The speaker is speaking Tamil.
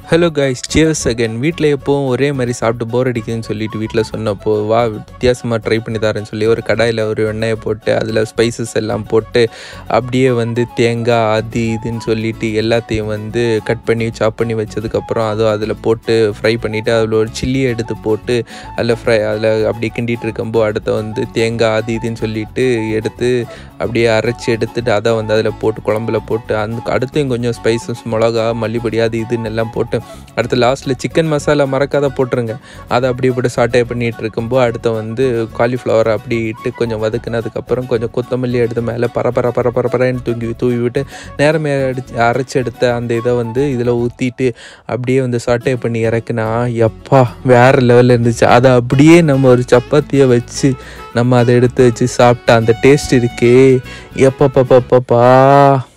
ஹலோ கைஸ் சியர்ஸ் அகன் வீட்டில் எப்போவும் ஒரே மாதிரி சாப்பிட்டு போர் அடிக்குதுன்னு சொல்லிட்டு வீட்டில் சொன்னப்போ வா வித்தியாசமாக ட்ரை பண்ணி தரேன்னு சொல்லி ஒரு கடாயில் ஒரு எண்ணெயை போட்டு அதில் ஸ்பைசஸ் எல்லாம் போட்டு அப்படியே வந்து தேங்காய் அது இதுன்னு சொல்லிட்டு எல்லாத்தையும் வந்து கட் பண்ணி சாப் பண்ணி வச்சதுக்கப்புறம் அதுவும் அதில் போட்டு ஃப்ரை பண்ணிவிட்டு அதில் ஒரு சில்லியை எடுத்து போட்டு அதில் ஃப்ரை அதில் அப்படியே கிண்டிட்டு இருக்கும்போது அடுத்த வந்து தேங்காய் அது இதுன்னு சொல்லிட்டு எடுத்து அப்படியே அரைச்சி எடுத்துட்டு அதை வந்து அதில் போட்டு குழம்புல போட்டு அந்த அடுத்தையும் கொஞ்சம் ஸ்பைசஸ் மிளகா மல்லிப்பொடி அது இதுன்னு எல்லாம் போட்டு அடுத்து லாஸ்ட்டில் சிக்கன் மசாலா மறக்காத போட்டுருங்க அதை அப்படியே போட்டு சாட்டை பண்ணிகிட்டு இருக்கும்போது அடுத்து வந்து காலிஃப்ளவர் அப்படி இட்டு கொஞ்சம் வதக்குனதுக்கப்புறம் கொஞ்சம் கொத்தமல்லி எடுத்து மேலே பரபர பரபரன்னு தூங்கி தூவி விட்டு நேரமே அடிச்சு அரைச்சி எடுத்த அந்த இதை வந்து இதில் ஊற்றிட்டு அப்படியே வந்து சாட்டை பண்ணி இறக்குனா எப்பா வேறு லெவலில் இருந்துச்சு அதை அப்படியே நம்ம ஒரு சப்பாத்தியை வச்சு நம்ம அதை எடுத்து வச்சு சாப்பிட்டா அந்த டேஸ்ட் இருக்கே எப்பப்பப்பப்பப்பா